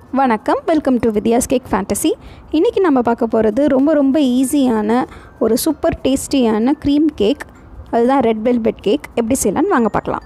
வணக்கம் welcome to Vidya's cake fantasy இன்றைக்கி நம்ம பார்க்க போகிறது ரொம்ப ரொம்ப ஈஸியான ஒரு சூப்பர் டேஸ்டியான க்ரீம் கேக் அதுதான் ரெட் வெல்வெட் கேக் எப்படி செய்யலான்னு வாங்க பார்க்கலாம்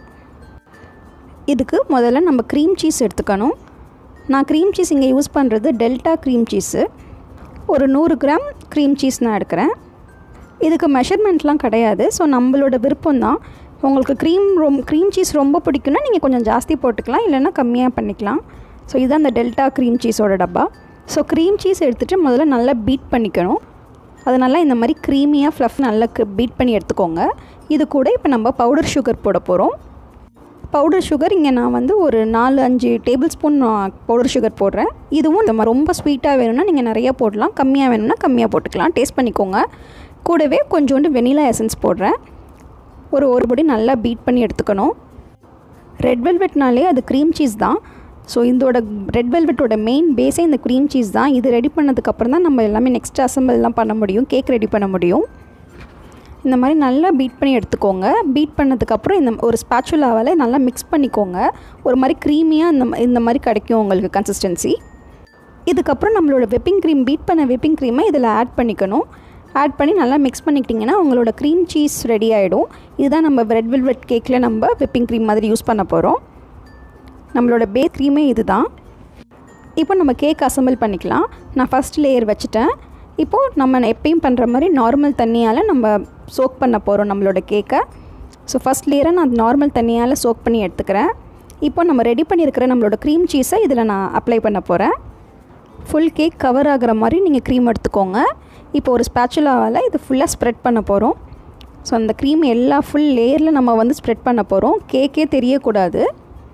இதுக்கு முதல்ல நம்ம க்ரீம் சீஸ் எடுத்துக்கணும் நான் க்ரீம் சீஸ் இங்கே யூஸ் பண்ணுறது டெல்டா க்ரீம் சீஸு ஒரு நூறு கிராம் க்ரீம் சீஸ் நான் எடுக்கிறேன் இதுக்கு மெஷர்மெண்ட்லாம் கிடையாது ஸோ நம்மளோட விருப்பம் தான் உங்களுக்கு க்ரீம் ரொம் க்ரீம் சீஸ் ரொம்ப பிடிக்குன்னா நீங்கள் கொஞ்சம் ஜாஸ்தி போட்டுக்கலாம் இல்லைன்னா கம்மியாக பண்ணிக்கலாம் ஸோ இதுதான் அந்த டெல்டா க்ரீம் சீஸோட டப்பா ஸோ க்ரீம் சீஸ் எடுத்துகிட்டு முதல்ல நல்லா பீட் பண்ணிக்கணும் அது நல்லா இந்த மாதிரி க்ரீமியாக ஃப்ளஃப் நல்லா பீட் பண்ணி எடுத்துக்கோங்க இது கூட இப்போ நம்ம பவுடர் சுகர் போட போகிறோம் பவுடர் சுகர் இங்கே நான் வந்து ஒரு நாலு அஞ்சு டேபிள் ஸ்பூன் பவுடர் சுகர் போடுறேன் இதுவும் நம்ம ரொம்ப ஸ்வீட்டாக வேணும்னா நீங்கள் நிறையா போடலாம் கம்மியாக வேணும்னா கம்மியாக போட்டுக்கலாம் டேஸ்ட் பண்ணிக்கோங்க கூடவே கொஞ்சோண்டு வெனிலா எசன்ஸ் போடுறேன் ஒரு ஒரு பொடி நல்லா பீட் பண்ணி எடுத்துக்கணும் ரெட் வெல்வெட்னாலே அது க்ரீம் சீஸ் தான் ஸோ இதோட ரெட் வெல்வெட்டோட மெயின் பேஸே இந்த க்ரீம் சீஸ் தான் இது ரெடி பண்ணதுக்கப்புறம் தான் நம்ம எல்லாமே நெக்ஸ்ட் அசம்பிள்லாம் பண்ண முடியும் கேக் ரெடி பண்ண முடியும் இந்த மாதிரி நல்லா பீட் பண்ணி எடுத்துக்கோங்க பீட் பண்ணதுக்கப்புறம் இந்த ஒரு ஸ்பேச்சுலாவால் நல்லா மிக்ஸ் பண்ணிக்கோங்க ஒரு மாதிரி க்ரீமியாக இந்த இந்த மாதிரி கிடைக்கும் உங்களுக்கு கன்சிஸ்டன்சி இதுக்கப்புறம் நம்மளோட வெப்பிங் க்ரீம் பீட் பண்ண வெப்பிங் க்ரீமை இதில் ஆட் பண்ணிக்கணும் ஆட் பண்ணி நல்லா மிக்ஸ் பண்ணிக்கிட்டிங்கன்னா உங்களோட க்ரீம் சீஸ் ரெடி ஆகிடும் இதுதான் நம்ம ரெட் வெல்வெட் கேக்கில் நம்ம வெப்பிங் க்ரீம் மாதிரி யூஸ் பண்ண போகிறோம் நம்மளோட பே க்ரீமே இது தான் இப்போ நம்ம கேக் அசம்பிள் பண்ணிக்கலாம் நான் ஃபஸ்ட் லேயர் வச்சுட்டேன் இப்போது நம்ம எப்பயும் பண்ணுற மாதிரி நார்மல் தண்ணியால் நம்ம சோக் பண்ண போகிறோம் நம்மளோட கேக்கை ஸோ ஃபஸ்ட் லேயரை நான் நார்மல் தண்ணியால் சோக் பண்ணி எடுத்துக்கிறேன் இப்போ நம்ம ரெடி பண்ணியிருக்கிற நம்மளோட க்ரீம் சீஸை இதில் நான் அப்ளை பண்ண போகிறேன் ஃபுல் கேக் கவர் ஆகிற மாதிரி நீங்கள் க்ரீம் எடுத்துக்கோங்க இப்போ ஒரு ஸ்பேச்சுலாவால் இது ஃபுல்லாக ஸ்ப்ரெட் பண்ண போகிறோம் ஸோ அந்த க்ரீம் எல்லா ஃபுல் லேயரில் நம்ம வந்து ஸ்ப்ரெட் பண்ண போகிறோம் கேக்கே தெரியக்கூடாது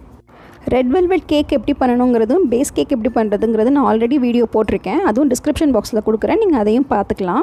ரெட் வெல்வெட் கேக் எப்படி பண்ணணுங்கிறதும் பேஸ் கேக் எப்படி பண்ணுறதுங்கிறது நான் ஆல்ரெடி வீடியோ போட்டிருக்கேன் அதுவும் டிஸ்கிரிப்ஷன் பாக்ஸில் கொடுக்குறேன் நீங்கள் அதையும் பார்த்துக்கலாம்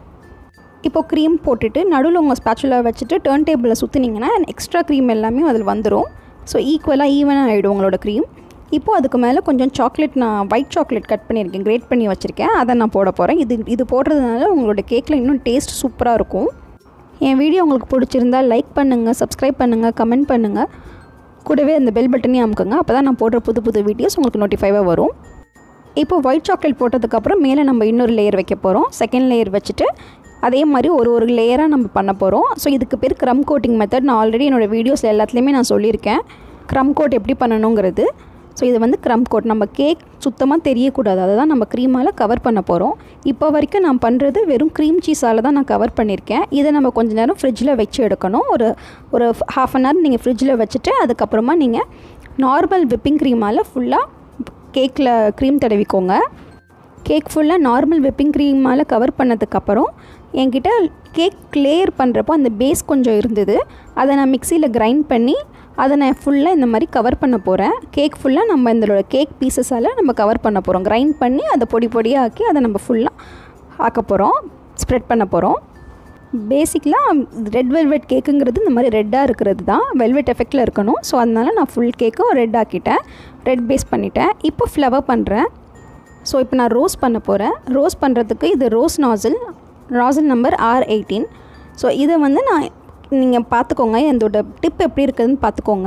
இப்போது க்ரீம் போட்டுட்டு நடுவில் உங்கள் ஸ்பேச்சுலா வச்சுட்டு டேர்ன் டேபிளில் சுற்றுனீங்கன்னா எக்ஸ்ட்ரா க்ரீம் எல்லாமே அதில் வந்துடும் ஸோ ஈக்குவலாக ஈவனாக ஆகிடும் உங்களோட க்ரீம் இப்போது அதுக்கு மேலே கொஞ்சம் சாக்லேட் நான் ஒயிட் சாக்லேட் கட் பண்ணியிருக்கேன் கிரேட் பண்ணி வச்சுருக்கேன் அதை நான் போட போகிறேன் இது இது போடுறதுனால உங்களோட கேக்கில் இன்னும் டேஸ்ட் சூப்பராக இருக்கும் என் வீடியோ உங்களுக்கு பிடிச்சிருந்தா லைக் பண்ணுங்கள் சப்ஸ்கிரைப் பண்ணுங்கள் கமெண்ட் பண்ணுங்கள் கூடவே அந்த பெல் பட்டனையும் அமுக்குங்க அப்போ தான் நான் போடுற புது புது வீடியோஸ் உங்களுக்கு நோட்டிஃபைவாக வரும் இப்போ ஒயிட் சாக்லேட் போட்டதுக்கப்புறம் மேலே நம்ம இன்னொரு லேயர் வைக்க போகிறோம் செகண்ட் லேயர் வச்சுட்டு அதே மாதிரி ஒரு ஒரு லேயராக நம்ம பண்ண போகிறோம் ஸோ இதுக்கு பேர் க்ரம் கோட்டிங் மெத்தட் நான் ஆல்ரெடி என்னோடய வீடியோஸ் எல்லாத்துலேயுமே நான் சொல்லியிருக்கேன் க்ரம் கோட் எப்படி பண்ணணுங்கிறது ஸோ இது வந்து க்ரம் கோட் நம்ம கேக் சுத்தமாக தெரியக்கூடாது அதை தான் நம்ம க்ரீமால் கவர் பண்ண போகிறோம் இப்போ வரைக்கும் நான் பண்ணுறது வெறும் க்ரீம் சீஸால் தான் நான் கவர் பண்ணியிருக்கேன் இதை நம்ம கொஞ்ச நேரம் ஃப்ரிட்ஜில் வச்சு எடுக்கணும் ஒரு ஒரு ஹாஃப் அன் ஹவர் நீங்கள் ஃப்ரிட்ஜில் வச்சுட்டு அதுக்கப்புறமா நீங்கள் நார்மல் விப்பிங் க்ரீமால் ஃபுல்லாக கேக்கில் க்ரீம் தடவிக்கோங்க கேக் ஃபுல்லாக நார்மல் விப்பிங் க்ரீமால் கவர் பண்ணதுக்கப்புறம் என்கிட்ட கேக் கிளியர் பண்ணுறப்போ அந்த பேஸ் கொஞ்சம் இருந்தது அதை நான் மிக்சியில் கிரைண்ட் பண்ணி அதை நான் ஃபுல்லாக இந்த மாதிரி கவர் பண்ண போகிறேன் கேக் ஃபுல்லாக நம்ம இதோட கேக் பீசஸால் நம்ம கவர் பண்ண போகிறோம் கிரைண்ட் பண்ணி அதை பொடி பொடியாக ஆக்கி அதை நம்ம ஃபுல்லாக ஆக்க போகிறோம் ஸ்ப்ரெட் பண்ண போகிறோம் பேசிக்கலாக ரெட் வெல்வெட் கேக்குங்கிறது இந்த மாதிரி ரெட்டாக இருக்கிறது தான் வெல்வெட் எஃபெக்டில் இருக்கணும் ஸோ அதனால் நான் ஃபுல் கேக்கும் ரெட் ஆக்கிட்டேன் ரெட் பேஸ் பண்ணிட்டேன் இப்போ ஃப்ளவர் பண்ணுறேன் ஸோ இப்போ நான் ரோஸ் பண்ண போகிறேன் ரோஸ் பண்ணுறதுக்கு இது rose nozzle nozzle number R eighteen so இதை வந்து நான் நீங்கள் பார்த்துக்கோங்க இதோட டிப் எப்படி இருக்குதுன்னு பார்த்துக்கோங்க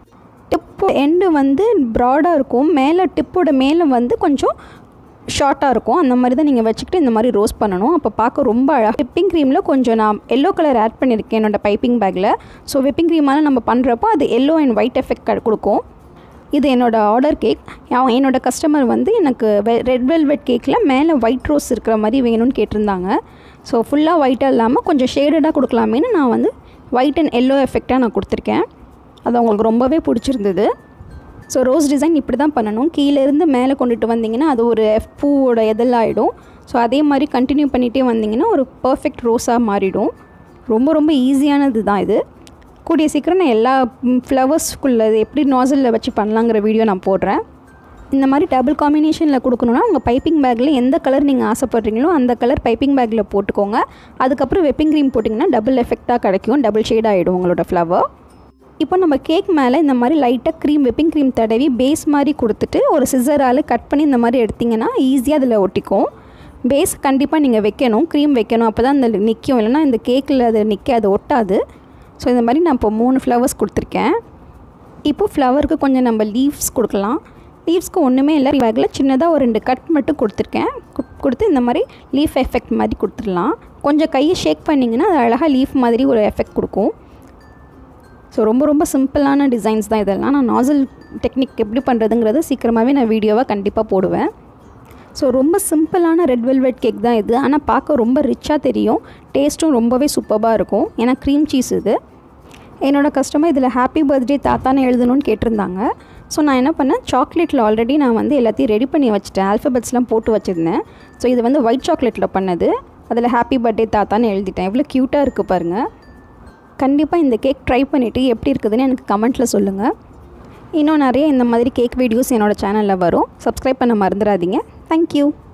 டிப்பு எண்டு வந்து ப்ராடாக இருக்கும் மேலே டிப்போட மேலே வந்து கொஞ்சம் ஷார்ட்டாக இருக்கும் அந்த மாதிரி தான் நீங்கள் வச்சுக்கிட்டு இந்த மாதிரி ரோஸ் பண்ணணும் அப்போ பார்க்க ரொம்ப அழகாக விப்பிங் க்ரீமில் கொஞ்சம் நான் எல்லோ கலர் ஆட் பண்ணியிருக்கேன் என்னோடய பைப்பிங் பேக்கில் ஸோ விப்பிங் க்ரீமால் நம்ம பண்ணுறப்போ அது எல்லோ அண்ட் ஒயிட் எஃபெக்ட் கொடுக்கும் இது என்னோடய ஆர்டர் கேக் அவன் என்னோடய கஸ்டமர் வந்து எனக்கு வெ ரெட் வெல்வெட் கேக்கில் மேலே ஒயிட் ரோஸ் இருக்கிற மாதிரி வேணும்னு கேட்டிருந்தாங்க ஸோ ஃபுல்லாக ஒயிட்டாக இல்லாமல் கொஞ்சம் ஷேடடாக கொடுக்கலாமேன்னு நான் வந்து ஒயிட் அண்ட் எல்லோ எஃபெக்டாக நான் கொடுத்துருக்கேன் அது அவங்களுக்கு ரொம்பவே பிடிச்சிருந்தது ஸோ ரோஸ் டிசைன் இப்படி தான் பண்ணணும் கீழேருந்து மேலே கொண்டுட்டு வந்தீங்கன்னா அது ஒரு பூவோட எதெல்லாகிடும் ஸோ அதே மாதிரி கண்டினியூ பண்ணிகிட்டே வந்தீங்கன்னா ஒரு பர்ஃபெக்ட் ரோஸாக மாறிடும் ரொம்ப ரொம்ப ஈஸியானது தான் இது கூடிய சீக்கிரம் நான் எல்லா ஃப்ளவர்ஸ்க்குள்ளே இது எப்படி நாசலில் வச்சு பண்ணலாங்கிற வீடியோ நான் போடுறேன் இந்த மாதிரி டபுள் காம்பினேஷனில் கொடுக்கணுன்னா உங்கள் பைப்பிங் பேக்கில் எந்த கலர் நீங்கள் ஆசைப்பட்றீங்களோ அந்த கலர் பைப்பிங் பேக்கில் போட்டுக்கோங்க அதுக்கப்புறம் வெப்பிங் க்ரீம் போட்டிங்கன்னா டபுள் எஃபெக்டாக கிடைக்கும் டபுள் ஷேட் ஆகிடும் உங்களோட ஃப்ளவர் இப்போ நம்ம கேக் மேலே இந்த மாதிரி லைட்டாக க்ரீம் வெப்பிங் க்ரீம் தடவி பேஸ் மாதிரி கொடுத்துட்டு ஒரு சிசரால் கட் பண்ணி இந்த மாதிரி எடுத்திங்கன்னா ஈஸியாக அதில் ஒட்டிக்கும் பேஸ் கண்டிப்பாக நீங்கள் வைக்கணும் க்ரீம் வைக்கணும் அப்போ தான் அந்த நிற்கும் இல்லைனா இந்த கேக்கில் அது நிற்க அது ஒட்டாது ஸோ இந்த மாதிரி நான் இப்போ மூணு ஃப்ளவர்ஸ் கொடுத்துருக்கேன் இப்போ ஃப்ளவருக்கு கொஞ்சம் நம்ம லீவ்ஸ் கொடுக்கலாம் லீவ்ஸ்க்கு ஒன்றுமே இல்லை பேக்கில் சின்னதாக ஒரு ரெண்டு கட் மட்டும் கொடுத்துருக்கேன் கு- கொடுத்து இந்த மாதிரி லீஃப் எஃபெக்ட் மாதிரி கொடுத்துடலாம் கொஞ்சம் கையை ஷேக் பண்ணிங்கன்னா அது அழகாக லீஃப் மாதிரி ஒரு எஃபெக்ட் கொடுக்கும் ஸோ ரொம்ப ரொம்ப சிம்பிளான டிசைன்ஸ் தான் இதெல்லாம் நான் நாசல் டெக்னிக் எப்படி பண்ணுறதுங்கிறது சீக்கிரமாகவே நான் வீடியோவாக கண்டிப்பாக போடுவேன் ஸோ ரொம்ப சிம்பிளான ரெட் வெல்வெட் கேக் தான் இது ஆனால் பார்க்க ரொம்ப ரிச்சாக தெரியும் டேஸ்ட்டும் ரொம்பவே சூப்பராக இருக்கும் ஏன்னா க்ரீம் சீஸ் இது என்னோடய கஸ்டமர் இதில் ஹாப்பி பர்த்டே தாத்தான்னு எழுதணும்னு கேட்டிருந்தாங்க ஸோ நான் என்ன பண்ணேன் சாக்லேட்டில் ஆல்ரெடி நான் வந்து எல்லாத்தையும் ரெடி பண்ணி வச்சுட்டேன் ஆல்ஃபபெட்ஸ்லாம் போட்டு வச்சுருந்தேன் ஸோ இது வந்து ஒயிட் சாக்லேட்டில் பண்ணது அதில் ஹாப்பி பர்த்டே தாத்தான்னு எழுதிட்டேன் எவ்வளோ க்யூட்டாக இருக்குது பாருங்கள் கண்டிப்பாக இந்த கேக் ட்ரை பண்ணிவிட்டு எப்படி இருக்குதுன்னு எனக்கு கமெண்ட்டில் சொல்லுங்கள் இன்னும் நிறைய இந்த மாதிரி கேக் வீடியோஸ் என்னோடய சேனலில் வரும் சப்ஸ்கிரைப் பண்ண மறந்துடாதீங்க தேங்க்யூ